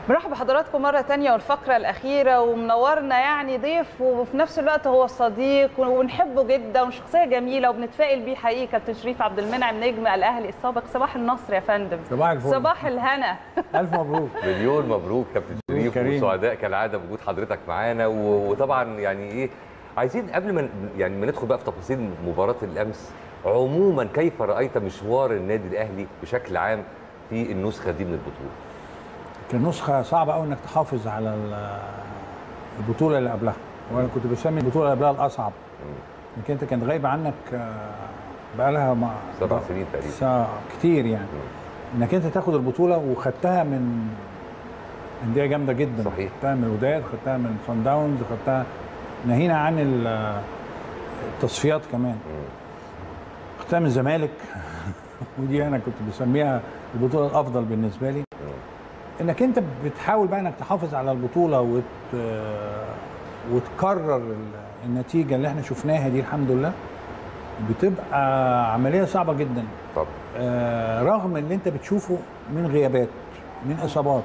مرحبا بحضراتكم مرة تانية والفقرة الأخيرة ومنورنا يعني ضيف وفي نفس الوقت هو صديق ونحبه جدا وشخصية جميلة وبنتفائل بيه حقيقي كابتن شريف عبد المنعم نجم الأهلي السابق صباح النصر يا فندم صباح الفل صباح الهنا الف مبروك مليون مبروك كابتن شريف كريم. وسعداء كالعاده بوجود حضرتك معانا و- وطبعا يعني ايه عايزين قبل ما يعني ما ندخل بقى في تفاصيل مباراه الامس عموما كيف رايت مشوار النادي الاهلي بشكل عام في النسخه دي من البطوله؟ كان نسخه صعبه قوي انك تحافظ على ال- البطوله اللي قبلها وانا كنت بسمي البطوله اللي قبلها الاصعب انك انت كانت غايبه عنك آه، بقالها ما سبع سنين تقريبا ساعة كتير يعني انك انت تاخد البطوله وخدتها من انديه جامده جدا صحيح. خدتها من الوداد خدتها من صن داونز خدتها ناهينا عن ال- التصفيات كمان خدتها من الزمالك ودي انا كنت بسميها البطوله الافضل بالنسبه لي انك انت بتحاول بقى انك تحافظ على البطوله وت... وتكرر ال- النتيجه اللي احنا شفناها دي الحمد لله بتبقى عمليه صعبه جدا طب آه، رغم اللي انت بتشوفه من غيابات من اصابات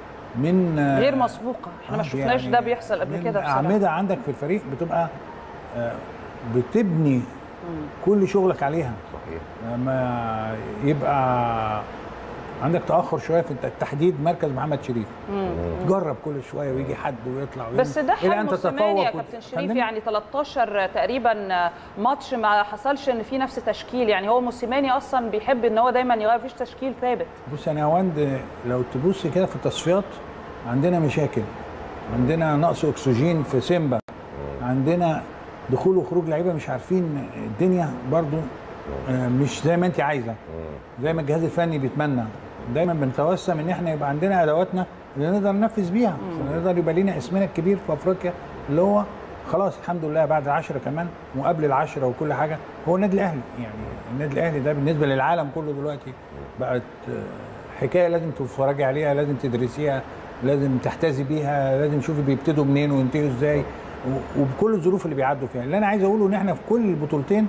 من آه، غير مسبوقة احنا ما آه، شفناش يعني ده بيحصل قبل من كده بصراحة اعمده عندك في الفريق بتبقى آه، بتبني كل شغلك عليها صحيح لما يبقى عندك تاخر شويه في تحديد مركز محمد شريف تجرب كل شويه ويجي حد ويطلع وينزل. بس ده إلى حال أن موسيماني يا تتفوق كابتن وت- شريف فندم؟ يعني 13 تقريبا ماتش ما حصلش ان في نفس تشكيل يعني هو موسيماني اصلا بيحب ان هو دايما يغير فيش تشكيل ثابت بص يا نهاوند لو تبص كده في التصفيات عندنا مشاكل عندنا نقص اكسجين في سيمبا عندنا دخول وخروج لعيبه مش عارفين الدنيا برضو آه، مش زي ما انت عايزه زي ما الجهاز الفني بيتمنى دايما بنتوسم ان احنا يبقى عندنا ادواتنا اللي نقدر ننفذ بيها عشان نقدر يبقى لينا اسمنا الكبير في افريقيا اللي هو خلاص الحمد لله بعد العشرة كمان وقبل العشرة وكل حاجة هو النادي الأهلي يعني النادي الأهلي ده بالنسبة للعالم كله دلوقتي بقت آه، حكاية لازم تتفرجي عليها لازم تدرسيها لازم تحتذي بيها لازم تشوفي بيبتدوا منين وينتهوا ازاي و- وبكل الظروف اللي بيعدوا فيها اللي انا عايز اقوله ان احنا في كل البطولتين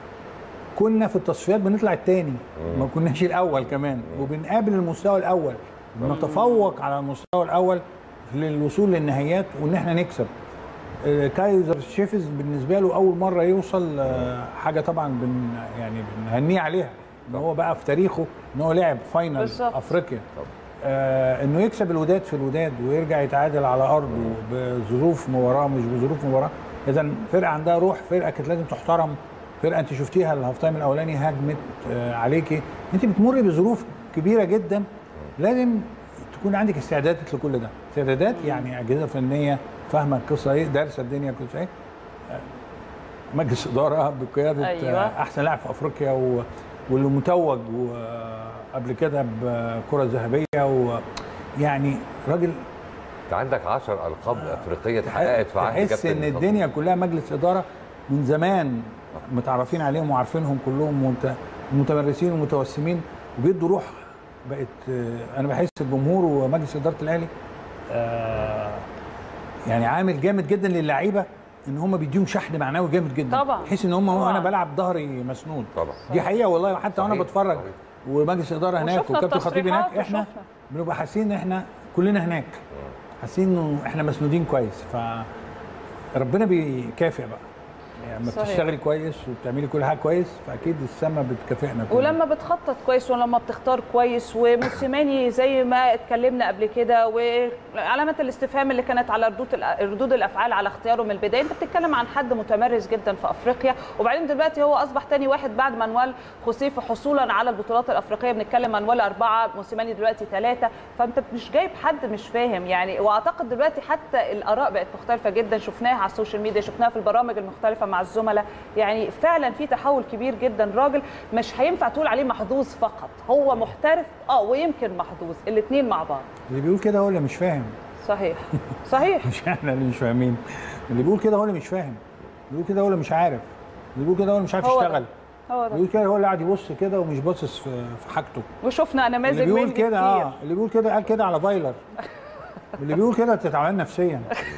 كنا في التصفيات بنطلع الثاني ما كناش الاول كمان وبنقابل المستوى الاول بنتفوق على المستوى الاول للوصول للنهائيات وان احنا نكسب آه، كايزر شيفز بالنسبه له اول مره يوصل آه، حاجه طبعا بن يعني بنهنيه عليها ان هو بقى في تاريخه ان هو لعب فاينل بالظبط. افريقيا آه انه يكسب الوداد في الوداد ويرجع يتعادل على ارضه بظروف مباراه مش بظروف مباراه اذا فرقه عندها روح فرقه كانت لازم تحترم فرقه انت شفتيها الهاف تايم الاولاني هاجمت آه عليكي انت بتمر بظروف كبيره جدا لازم تكون عندك استعدادات لكل ده استعدادات يعني اجهزه فنيه فاهمه القصه ايه دارسه الدنيا كويس ايه آه، مجلس اداره بقياده أيوة. أيوة. احسن لاعب في افريقيا و... واللي متوج وقبل كده بكره ذهبيه ويعني راجل انت عندك 10 القاب افريقيه اتحققت في عهد تحس كابتن ان الخطيب. الدنيا كلها مجلس اداره من زمان متعرفين عليهم وعارفينهم كلهم ومت- متمرسين ومتوسمين وبيدوا روح بقت آه، انا بحس الجمهور ومجلس اداره الاهلي آه، يعني عامل جامد جدا للعيبه ان هم بيديهم شحن معنوي جامد جدا طبعاً. بحيث ان هم طبعاً. وانا بلعب ظهري مسنود طبعا دي حقيقه والله حتى وانا صحيح، بتفرج صحيح. ومجلس اداره هناك وشفنا وكابتن خطيب هناك التصريحات احنا وشفنا. بنبقى حاسين ان احنا كلنا هناك حاسين انه احنا مسنودين كويس ف ربنا بيكافئ بقى يعني لما صحيح. بتشتغلي كويس وبتعملي كل حاجه كويس فاكيد السما بتكافئنا كلنا. ولما بتخطط كويس ولما بتختار كويس وموسيماني زي ما اتكلمنا قبل كده وعلامات الاستفهام اللي كانت على ردود الأ- ردود الافعال على اختياره من البدايه انت بتتكلم عن حد متمرس جدا في افريقيا وبعدين دلوقتي هو اصبح تاني واحد بعد مانويل خوسيف حصولا على البطولات الافريقيه بنتكلم مانويل اربعه موسيماني دلوقتي ثلاثه فانت مش جايب حد مش فاهم يعني واعتقد دلوقتي حتى الاراء بقت مختلفه جدا شفناها على السوشيال ميديا شفناها في البرامج المختلفه مع الزملاء يعني فعلا في تحول كبير جدا راجل مش هينفع تقول عليه محظوظ فقط هو محترف اه ويمكن محظوظ الاثنين مع بعض اللي بيقول كده هو اللي مش فاهم صحيح صحيح مش احنا اللي مش فاهمين اللي بيقول كده هو اللي مش فاهم اللي بيقول كده هو اللي مش عارف اللي بيقول كده هو اللي مش عارف هو ده. يشتغل هو اللي ده بيقول كده هو اللي قاعد يبص كده ومش باصص في في حاجته وشفنا نماذج اللي بيقول منه كده كتير. اه اللي بيقول كده قال كده على فايلر اللي بيقول كده انت تعبان نفسيا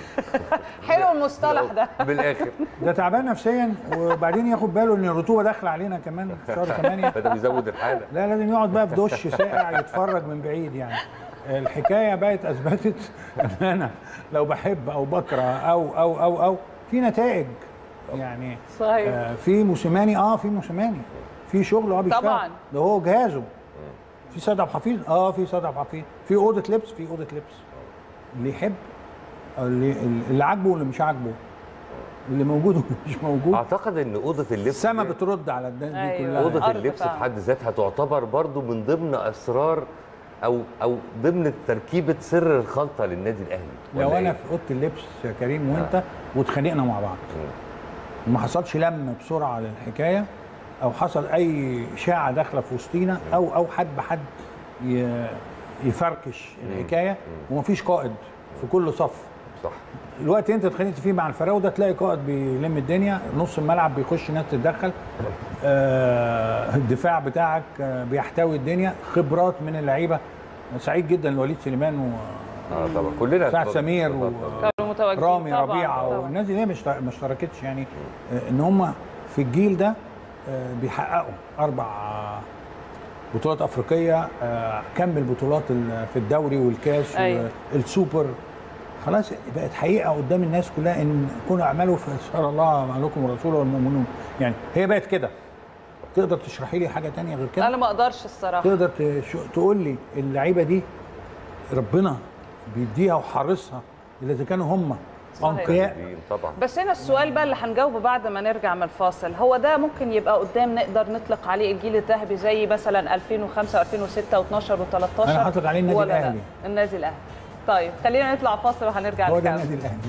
حلو المصطلح ده بالاخر ده تعبان نفسيا وبعدين ياخد باله ان الرطوبه داخله علينا كمان في شهر 8 فده بيزود الحاله لا لازم يقعد بقى في دش ساقع يتفرج من بعيد يعني الحكايه بقت اثبتت ان انا لو بحب او بكره او او او او في نتائج يعني صحيح آه في موسيماني اه في موسيماني في شغل اه بيشتغل طبعاً. ده هو جهازه في سيد عبد الحفيظ اه في سيد عبد الحفيظ في اوضه لبس في اوضه لبس اللي يحب اللي اللي عاجبه واللي مش عاجبه اللي موجود واللي مش موجود اعتقد ان اوضه اللبس السما دي- بترد على الناس دي أيوة. كلها اوضه الأرض اللبس في فعلا. حد ذاتها تعتبر برضو من ضمن اسرار او او ضمن تركيبه سر الخلطه للنادي الاهلي لو ولا انا إيه؟ في اوضه اللبس يا كريم وانت واتخانقنا مع بعض وما حصلش لم بسرعه للحكايه او حصل اي اشاعه داخله في وسطينا او او حد بحد ي- يفركش الحكايه ومفيش قائد في كل صف صح الوقت انت اتخانقت فيه مع الفراوده تلاقي قائد بيلم الدنيا نص الملعب بيخش ناس تتدخل آه الدفاع بتاعك آه بيحتوي الدنيا خبرات من اللعيبه سعيد جدا لوليد سليمان و اه طبعا كلنا سعد سمير و... كانوا متواجدين رامي طبعاً، ربيعه طبعاً. والناس دي ليه مش ما اشتركتش يعني آه، ان هم في الجيل ده آه، بيحققوا اربع آه، بطولات افريقيه آه، كم البطولات ال- في الدوري والكاس أيوة. والسوبر خلاص بقت حقيقه قدام الناس كلها ان كونوا اعملوا فسر الله ما لكم الرسول والمؤمنون يعني هي بقت كده تقدر تشرحي لي حاجه تانية غير كده انا ما اقدرش الصراحه تقدر تش- تقول لي اللعيبه دي ربنا بيديها وحارسها اذا كانوا هم صحيح. انقياء طبعا بس هنا السؤال بقى اللي هنجاوبه بعد ما نرجع من الفاصل هو ده ممكن يبقى قدام نقدر نطلق عليه الجيل الذهبي زي مثلا 2005 و2006 و12 و13 أنا هطلق عليه النادي ولا لا؟ الأهلي. النادي الاهلي طيب خلينا نطلع فاصل وهنرجع هو ده نكمل. النادي الاهلي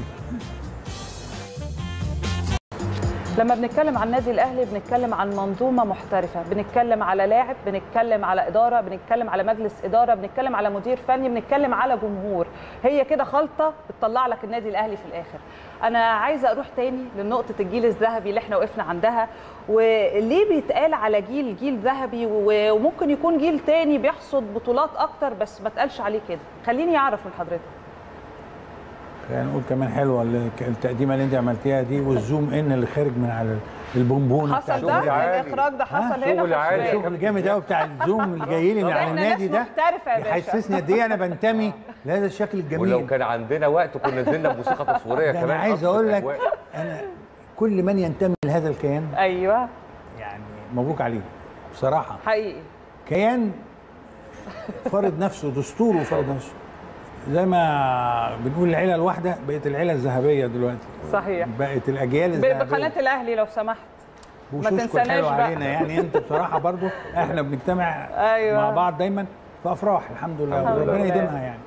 لما بنتكلم عن النادي الاهلي بنتكلم عن منظومه محترفه بنتكلم على لاعب بنتكلم على اداره بنتكلم على مجلس اداره بنتكلم على مدير فني بنتكلم على جمهور هي كده خلطه بتطلع لك النادي الاهلي في الاخر انا عايزه اروح تاني لنقطه الجيل الذهبي اللي احنا وقفنا عندها وليه بيتقال على جيل جيل ذهبي و- وممكن يكون جيل تاني بيحصد بطولات اكتر بس ما اتقالش عليه كده خليني اعرف من حضرتك خلينا نقول كمان حلوه ال- التقديمه اللي انت عملتيها دي والزوم ان اللي خارج من على البونبونه حصل شغل ده عالي. الاخراج ده حصل هنا شغل في عالي. الشباب. الشغل الجامد قوي بتاع الزوم اللي جاي لي من طب على إحنا النادي ناس ده محترفة يا باشا. يحسسني قد ايه انا بنتمي لهذا الشكل ولو الجميل كان عندنا وقت كنا نزلنا بموسيقى تصويريه ده كمان انا عايز أبسط اقول لك أجواء. انا كل من ينتمي لهذا الكيان ايوه يعني مبروك عليه بصراحه حقيقي كيان فرض نفسه دستوره فرض نفسه زي ما بنقول العيله الواحده بقت العيله الذهبيه دلوقتي صحيح بقت الاجيال ب- الذهبيه بقناه الاهلي لو سمحت ما وشوشكم تنساناش حلو بقى. علينا يعني انت بصراحه برضو احنا بنجتمع أيوة. مع بعض دايما في افراح الحمد لله الحمد وربنا لله. يديمها يعني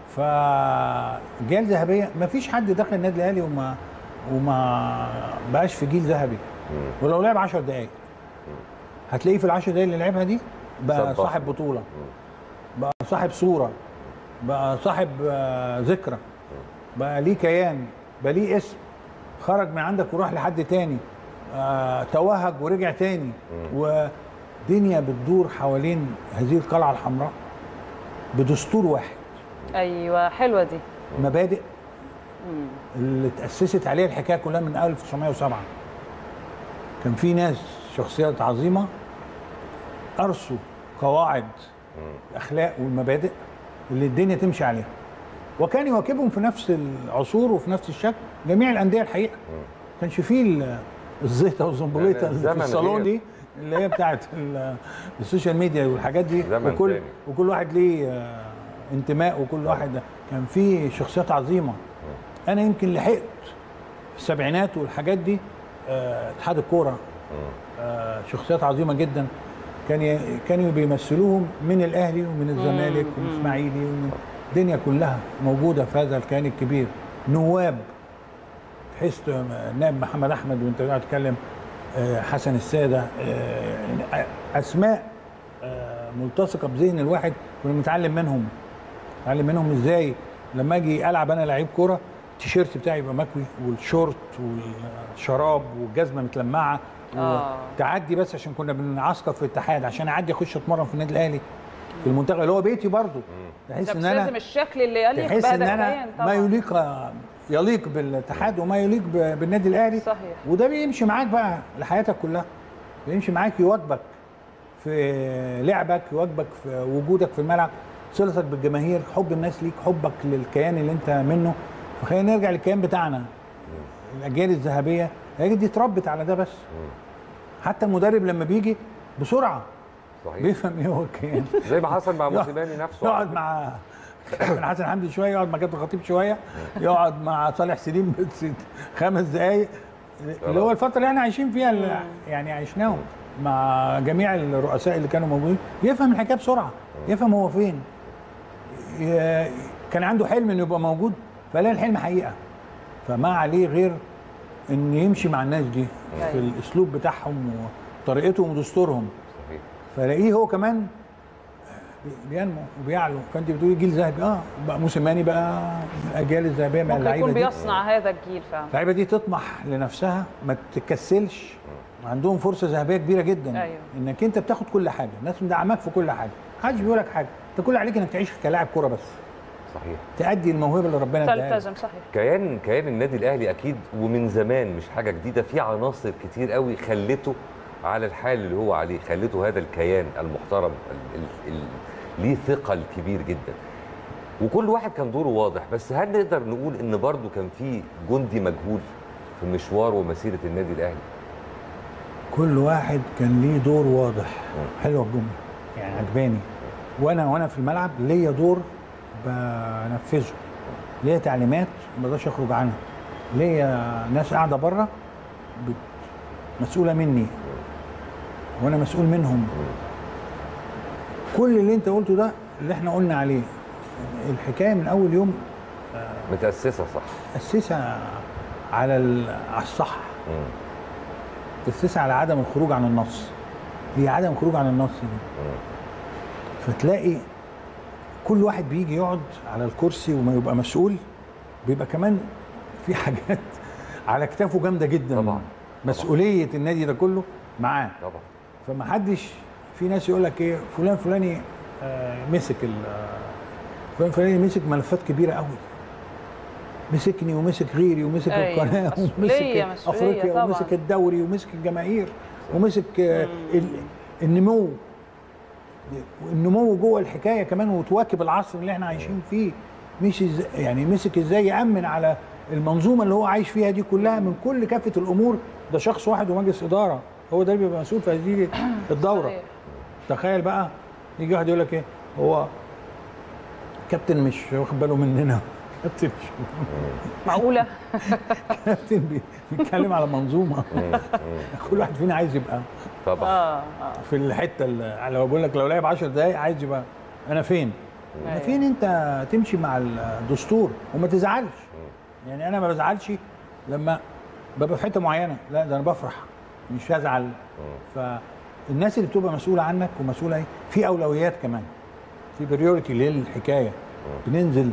فجيل ذهبيه ما فيش حد دخل النادي الاهلي وما وما بقاش في جيل ذهبي ولو لعب 10 دقائق هتلاقيه في العشر دقائق اللي لعبها دي بقى صباح. صاحب بطوله بقى صاحب صوره بقى صاحب آه، ذكرى بقى ليه كيان بقى ليه اسم خرج من عندك وراح لحد تاني آه، توهج ورجع تاني ودنيا بتدور حوالين هذه القلعه الحمراء بدستور واحد ايوه حلوه دي مبادئ اللي تأسست عليها الحكايه كلها من 1907 كان في ناس شخصيات عظيمه ارسوا قواعد الاخلاق والمبادئ اللي الدنيا تمشي عليها وكان يواكبهم في نفس العصور وفي نفس الشكل جميع الانديه الحقيقه ما كانش فيه ال- الزيطه والزنبليطه يعني اللي في الزمن الصالون غير. دي اللي هي بتاعت ال- السوشيال ميديا والحاجات دي زمن وكل تاني. وكل واحد ليه آه، انتماء وكل واحد كان في شخصيات عظيمه انا يمكن لحقت في السبعينات والحاجات دي آه، اتحاد الكوره آه، شخصيات عظيمه جدا كان ي- كانوا بيمثلوهم من الاهلي ومن الزمالك ومن الاسماعيلي ومن الدنيا كلها موجوده في هذا الكيان الكبير نواب تحس النائب محمد احمد وانت قاعد تتكلم آه، حسن الساده آه، اسماء آه، ملتصقه بذهن الواحد كنا بنتعلم منهم اتعلم منهم ازاي لما اجي العب انا لعيب كوره التيشيرت بتاعي يبقى مكوي والشورت والشراب والجزمه متلمعه آه. تعدي بس عشان كنا بنعسكر في الاتحاد عشان اعدي اخش اتمرن في النادي الاهلي في المنتخب اللي هو بيتي برضه بحيث ده ان بس انا لازم الشكل اللي يليق تحس بهذا ان انا الكيان ما طبعا يليق يليق بالاتحاد وما يليق ب- بالنادي الاهلي صحيح. وده بيمشي معاك بقى لحياتك كلها بيمشي معاك يواجبك في لعبك يواجبك في وجودك في الملعب صلتك بالجماهير حب الناس ليك حبك للكيان اللي انت منه فخلينا نرجع للكيان بتاعنا الاجيال الذهبيه هي دي اتربت على ده بس حتى المدرب لما بيجي بسرعه صحيح بيفهم ايه هو الكيان زي ما حصل مع موسيماني نفسه يقعد مع كابتن حسن حمدي شويه يقعد مع كابتن خطيب شويه يقعد مع صالح سليم بس خمس دقائق اللي هو الفتره اللي احنا عايشين فيها اللي يعني عشناهم مع جميع الرؤساء اللي كانوا موجودين يفهم الحكايه بسرعه يفهم هو فين ي- كان عنده حلم انه يبقى موجود فلاقي الحلم حقيقه فما عليه غير ان يمشي مع الناس دي في أيوة. الاسلوب بتاعهم وطريقتهم ودستورهم صحيح فلاقيه هو كمان بينمو وبيعلو فانت بتقولي جيل ذهبي اه بقى موسيماني بقى من الاجيال الذهبيه من ممكن اللعيبه يكون دي بيصنع هذا الجيل فعلا اللعيبه دي تطمح لنفسها ما تتكسلش عندهم فرصه ذهبيه كبيره جدا أيوة. انك انت بتاخد كل حاجه الناس مدعماك في كل حاجه محدش بيقول لك حاجه انت كل عليك انك تعيش كلاعب كوره بس صحيح تأدي الموهبه اللي ربنا اداها لك. تلتزم صحيح كيان كيان النادي الاهلي اكيد ومن زمان مش حاجه جديده في عناصر كتير قوي خلته على الحال اللي هو عليه خلته هذا الكيان المحترم ال- ال- ال- ليه ثقل كبير جدا وكل واحد كان دوره واضح بس هل نقدر نقول ان برضه كان في جندي مجهول في مشوار ومسيره النادي الاهلي كل واحد كان ليه دور واضح حلوه الجمله يعني عجباني وانا وانا في الملعب ليا دور بنفذه ليا تعليمات ما اقدرش اخرج عنها ليا ناس قاعده بره بت- مسؤوله مني وانا مسؤول منهم كل اللي انت قلته ده اللي احنا قلنا عليه الحكايه من اول يوم متاسسه صح اسسها على ال- على الصح مم. تأسسها على عدم الخروج عن النص هي عدم الخروج عن النص دي فتلاقي كل واحد بيجي يقعد على الكرسي وما يبقى مسؤول بيبقى كمان في حاجات على كتافه جامده جدا طبعاً. مسؤوليه النادي ده كله معاه طبعا فما حدش في ناس يقول لك ايه فلان فلاني آه مسك ال- آه، فلان فلاني مسك ملفات كبيره قوي مسكني ومسك غيري ومسك أيوة، القناه مسؤولية- ومسك مسؤولية افريقيا طبعاً. ومسك الدوري ومسك الجماهير ومسك آه ال- النمو النمو جوه الحكايه كمان وتواكب العصر اللي احنا عايشين فيه مش إزاي يعني مسك ازاي يامن على المنظومه اللي هو عايش فيها دي كلها من كل كافه الامور ده شخص واحد ومجلس اداره هو ده اللي بيبقى مسؤول في هذه الدوره صحيح. تخيل بقى يجي واحد يقول لك ايه هو كابتن مش واخد باله مننا كابتن مش معقوله كابتن بي- بيتكلم على منظومه كل واحد فينا عايز يبقى طبعا اه اه في الحته اللي لو بقول لك لو لعب 10 دقايق عايز يبقى انا فين؟ انا أيوة. فين انت تمشي مع الدستور وما تزعلش يعني انا ما بزعلش لما ببقى في حته معينه لا ده انا بفرح مش هزعل فالناس اللي بتبقى مسؤوله عنك ومسؤوله ايه في اولويات كمان في بريوريتي للحكايه بننزل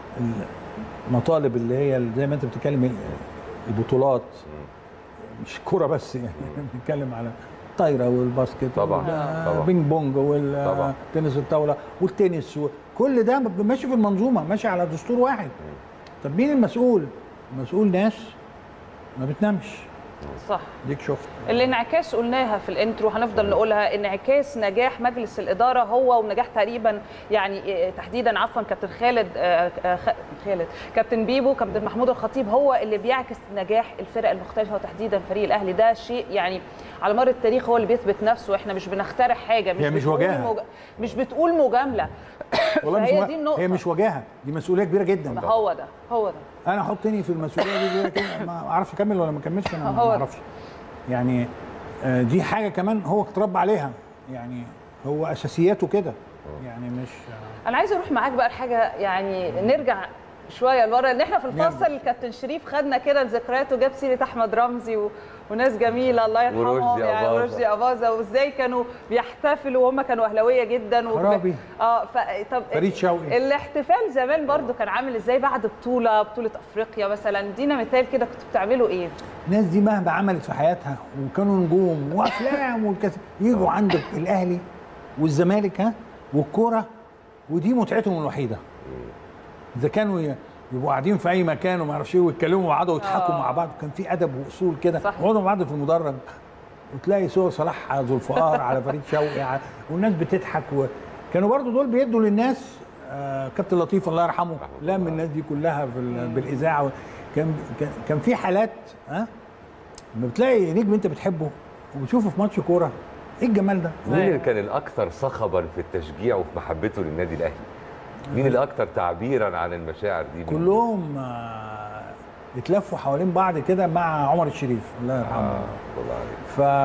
المطالب اللي هي زي ما انت بتتكلم البطولات مش كوره بس يعني بنتكلم على الطايره والباسكت طبعاً، وال- طبعاً. بينج بونج طبعاً. والتنس الطاوله والتنس كل ده ماشي في المنظومه ماشي على دستور واحد طب مين المسؤول؟ المسؤول ناس ما بتنامش صح ديك شفت الانعكاس قلناها في الانترو هنفضل نقولها انعكاس نجاح مجلس الاداره هو ونجاح تقريبا يعني إيه، تحديدا عفوا كابتن خالد آه، آه، خ- خالد كابتن بيبو كابتن محمود الخطيب هو اللي بيعكس نجاح الفرق المختلفه وتحديدا فريق الاهلي ده شيء يعني على مر التاريخ هو اللي بيثبت نفسه احنا مش بنخترع حاجه مش هي مش بتقول وجاهة. مج... مش بتقول مجامله والله مش فهي مه- دي النقطة. هي مش وجاهه دي مسؤوليه كبيره جدا هو ده هو ده انا حطني في المسؤوليه دي, دي كده ما اعرفش اكمل ولا ما اكملش انا هو ما ده. اعرفش يعني آه، دي حاجه كمان هو اتربى عليها يعني هو اساسياته كده يعني مش انا عايزه اروح معاك بقى لحاجه يعني نرجع شويه لورا ان احنا في الفصل نرجع. الكابتن شريف خدنا كده الذكريات وجاب سيره احمد رمزي و... وناس جميله الله يرحمهم ورشدي يعني أباظة. ورشدي اباظه وازاي كانوا بيحتفلوا وهم كانوا اهلاويه جدا وب- خرابي. اه ف... طب فريد شوقي. الاحتفال زمان برضو كان عامل ازاي بعد بطوله بطوله افريقيا مثلا ادينا مثال كده كنتوا بتعملوا ايه الناس دي مهما عملت في حياتها وكانوا نجوم وافلام والكثير يجوا عندك الاهلي والزمالك ها والكوره ودي متعتهم الوحيده اذا كانوا ي- يبقوا قاعدين في اي مكان وما اعرفش ايه ويتكلموا مع بعض ويضحكوا آه. مع بعض كان في ادب واصول كده صح. يقعدوا مع بعض في المدرج وتلاقي صور صلاح ذو الفقار على فريد شوقي على- والناس بتضحك و... كانوا برضو دول بيدوا للناس آه كابتن لطيف الله يرحمه لم الناس دي كلها في ال- بالاذاعه كان كان- كان في حالات ها لما بتلاقي نجم انت بتحبه وبتشوفه في ماتش كوره ايه الجمال ده مين اللي كان الاكثر صخبا في التشجيع وفي محبته للنادي الاهلي مين الاكثر تعبيرا عن المشاعر دي كلهم آه اتلفوا حوالين بعض كده مع عمر الشريف الله يرحمه آه الله عليك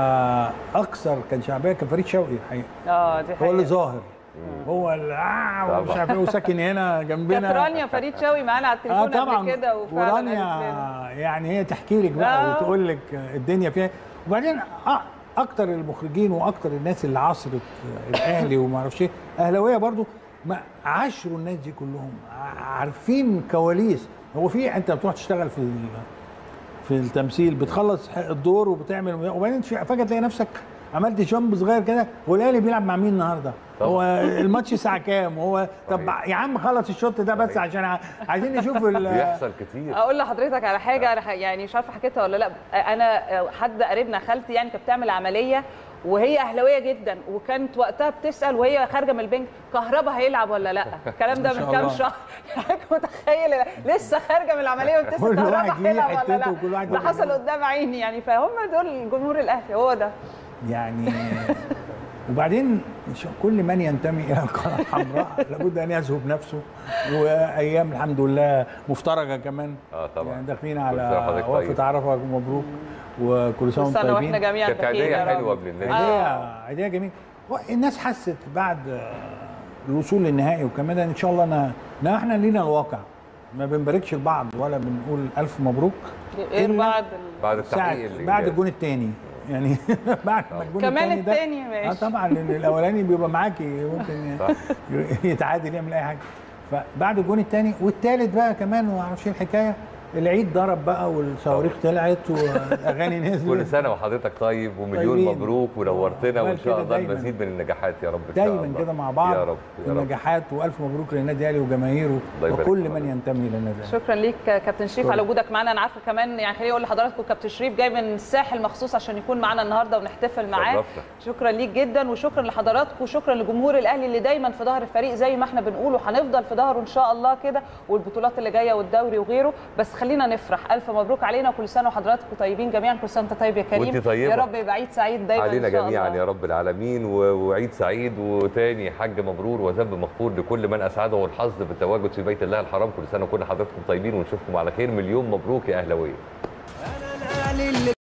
فاكثر كان شعبيه كان فريد شوقي الحقيقه اه دي هو اللي حقيقة ظاهر هو اللي آه ومش طبعا. عارف ايه وساكن هنا كانت جنبنا رانيا فريد شوقي معانا على اه التليفون طبعا قبل كده وفعلا ورانيا قالت لنا. يعني هي تحكي لك بقى آه. وتقول لك الدنيا فيها وبعدين آه اكتر المخرجين واكتر الناس اللي عصرت الاهلي وما اعرفش ايه اهلاويه برضو ما عاشروا الناس دي كلهم ع- عارفين كواليس هو في انت بتروح تشتغل في ال- في التمثيل بتخلص الدور وبتعمل وبعدين في- فجاه تلاقي نفسك عملت جامب صغير كده والاهلي بيلعب مع مين النهارده؟ طبعا. هو الماتش الساعه كام؟ هو طب صحيح. يا عم خلص الشوط ده بس صحيح. عشان ع- عايزين نشوف ال- بيحصل كتير اقول لحضرتك على حاجه انا ح- يعني مش عارفه حكيتها ولا لا انا حد قريبنا خالتي يعني كانت بتعمل عمليه وهي اهلاويه جدا وكانت وقتها بتسال وهي خارجه من البنك كهربا هيلعب ولا لا الكلام ده ما شاء من كام الله. شهر حضرتك متخيل لسه خارجه من العمليه وبتسال كل واحد كهربا ليه هيلعب ولا حتته لا وكل واحد ده ليه حصل حتته. قدام عيني يعني فهم دول جمهور الاهلي هو ده يعني وبعدين ش- كل من ينتمي الى القاره الحمراء لابد ان يذهب نفسه وايام الحمد لله مفترجه كمان اه طبعا يعني داخلين كل على سنة وحضرتك طيب. وقفه عرفه مبروك وكل سنه كل وانتم سنه طيبين واحنا جميعا كانت بخير عيدية يا رب. حلوة من النادي. عيدية عيدية جميل الناس حست بعد آه، الوصول للنهائي وكمان ده ان شاء الله انا نا احنا لينا الواقع ما بنباركش لبعض ولا بنقول الف مبروك غير إلا بعد بعد ساعة التحقيق اللي بعد جاز. الجون الثاني يعني بعد ما الجون كمان التاني ده- التاني اه ماشي. طبعا لان الاولاني بيبقى معاكي ممكن صح. يتعادل يعمل اي حاجه فبعد الجون الثاني والثالث بقى كمان وما اعرفش ايه الحكايه العيد ضرب بقى والصواريخ طلعت والاغاني نزلت كل سنه وحضرتك طيب ومليون طيبين. مبروك ونورتنا وان عمال شاء كده الله دايماً. المزيد من النجاحات يا رب إن شاء دايما الله. كده مع بعض يا رب في يا رب النجاحات والف مبروك للنادي الاهلي وجماهيره الله يبارك وكل فيك. من ينتمي للنادي الاهلي شكرا ليك كابتن شريف شكراً. على وجودك معانا انا عارفه كمان يعني خليني اقول لحضراتكم كابتن شريف جاي من الساحل مخصوص عشان يكون معانا النهارده ونحتفل معاه شرفنا. شكرا ليك جدا وشكرا لحضراتكم وشكرا لجمهور الاهلي اللي دايما في ظهر الفريق زي ما احنا بنقول وهنفضل في ظهره ان شاء الله كده والبطولات اللي جايه والدوري وغيره بس خلينا نفرح الف مبروك علينا وكل سنه وحضراتكم طيبين جميعا كل سنه وانت طيب يا كريم وانت طيبة. يا رب يبقى عيد سعيد دايما علينا ان شاء جميعا الله يا رب العالمين و- وعيد سعيد وتاني حج مبرور وذنب مغفور لكل من اسعده الحظ بالتواجد في بيت الله الحرام كل سنه وكل حضراتكم طيبين ونشوفكم على خير مليون مبروك يا اهلاويه